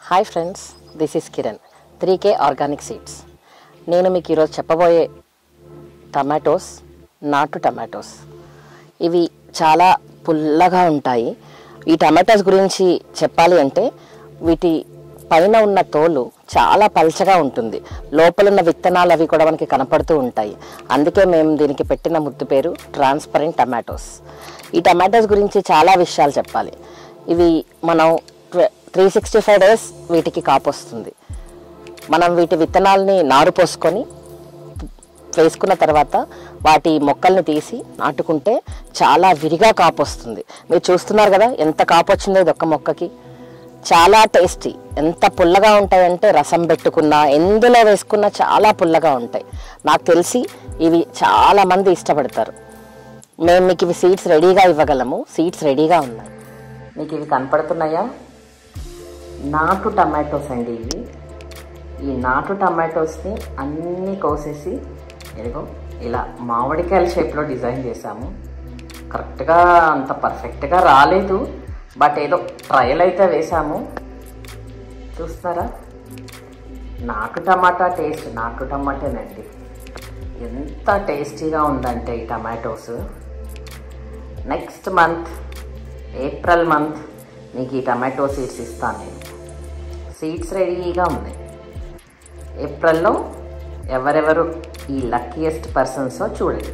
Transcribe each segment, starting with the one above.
hi friends this is Kiran three K organic seeds నేను మీకు ఈరోజు చెప్పబోయే టమాటోస్ నాటు టమాటోస్ ఇవి చాలా పుల్లగా ఉంటాయి ఈ టమాటోస్ గురించి చెప్పాలి అంటే వీటి పైన ఉన్న తోలు చాలా పల్చగా ఉంటుంది లోపల ఉన్న విత్తనాలు అవి కూడా మనకి కనపడుతూ ఉంటాయి అందుకే మేము దీనికి పెట్టిన ముద్దు పేరు ట్రాన్స్పరెంట్ టమాటోస్ ఈ టమాటోస్ గురించి చాలా విషయాలు చెప్పాలి ఇవి మనం త్రీ సిక్స్టీ ఫైవ్ డేస్ వీటికి కాపు వస్తుంది మనం వీటి విత్తనాలని నారు పోసుకొని వేసుకున్న తర్వాత వాటి మొక్కల్ని తీసి నాటుకుంటే చాలా విరిగా కాపు వస్తుంది మీరు చూస్తున్నారు కదా ఎంత కాపు వచ్చిందో ఇది ఒక్క మొక్కకి చాలా టేస్టీ ఎంత పుల్లగా ఉంటాయంటే రసం పెట్టుకున్నా ఎందులో వేసుకున్నా చాలా పుల్లగా ఉంటాయి నాకు తెలిసి ఇవి చాలా మంది ఇష్టపడతారు మేము మీకు ఇవి సీడ్స్ రెడీగా ఇవ్వగలము సీడ్స్ రెడీగా ఉన్నాయి మీకు ఇవి కనపడుతున్నాయా నాటు టమాటోస్ అండి ఇవి ఈ నాటు టమాటోస్ని అన్నీ కోసేసి ఇదిగో ఇలా మామిడికాయల షేప్లో డిజైన్ చేశాము కరెక్ట్గా అంత పర్ఫెక్ట్గా రాలేదు బట్ ఏదో ట్రయల్ అయితే వేసాము చూస్తారా నాటు టమాటా టేస్ట్ నాటు టమాటేనండి ఎంత టేస్టీగా ఉందంటే ఈ tomatoes next month April month మీకు ఈ టమాటో సీడ్స్ ఇస్తాను నేను సీడ్స్ రెడీగా ఉన్నాయి ఏప్రిల్లో ఎవరెవరు ఈ లక్కీయెస్ట్ పర్సన్సో చూడండి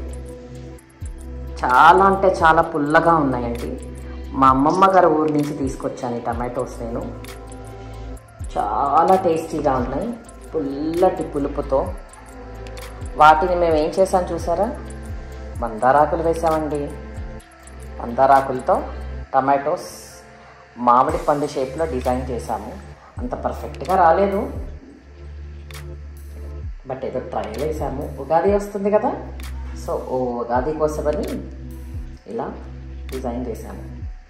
చాలా అంటే చాలా పుల్లగా ఉన్నాయండి మా అమ్మమ్మ గారి ఊరి నుంచి తీసుకొచ్చాను ఈ టమాటోస్ నేను చాలా టేస్టీగా ఉన్నాయి పుల్లటి పులుపుతో వాటిని మేము ఏం చేసాం చూసారా మందారాకులు వేసామండి మందారాకులతో టమాటోస్ మామిడి పండు షేప్లో డిజైన్ చేశాము అంత పర్ఫెక్ట్గా రాలేదు బట్ ఏదో ట్రయల్ వేసాము ఉగాది వస్తుంది కదా సో ఓ ఉగాది కోసమని ఇలా డిజైన్ చేశాము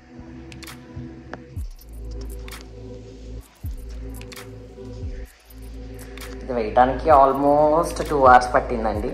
ఇది వేయడానికి ఆల్మోస్ట్ టూ అవర్స్ పట్టిందండి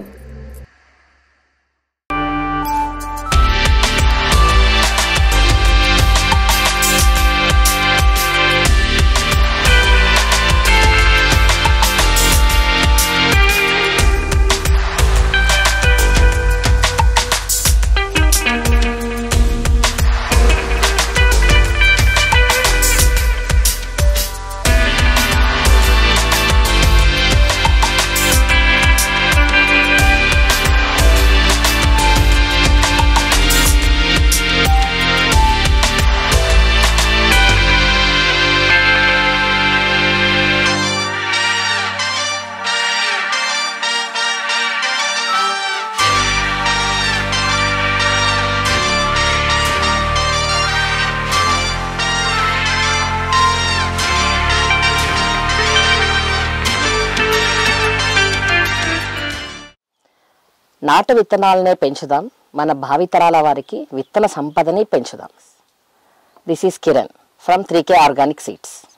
నాటు విత్తనాలనే పెంచుదాం మన భావితరాల వారికి విత్తన సంపదని పెంచుదాం this is Kiran from three K organic seeds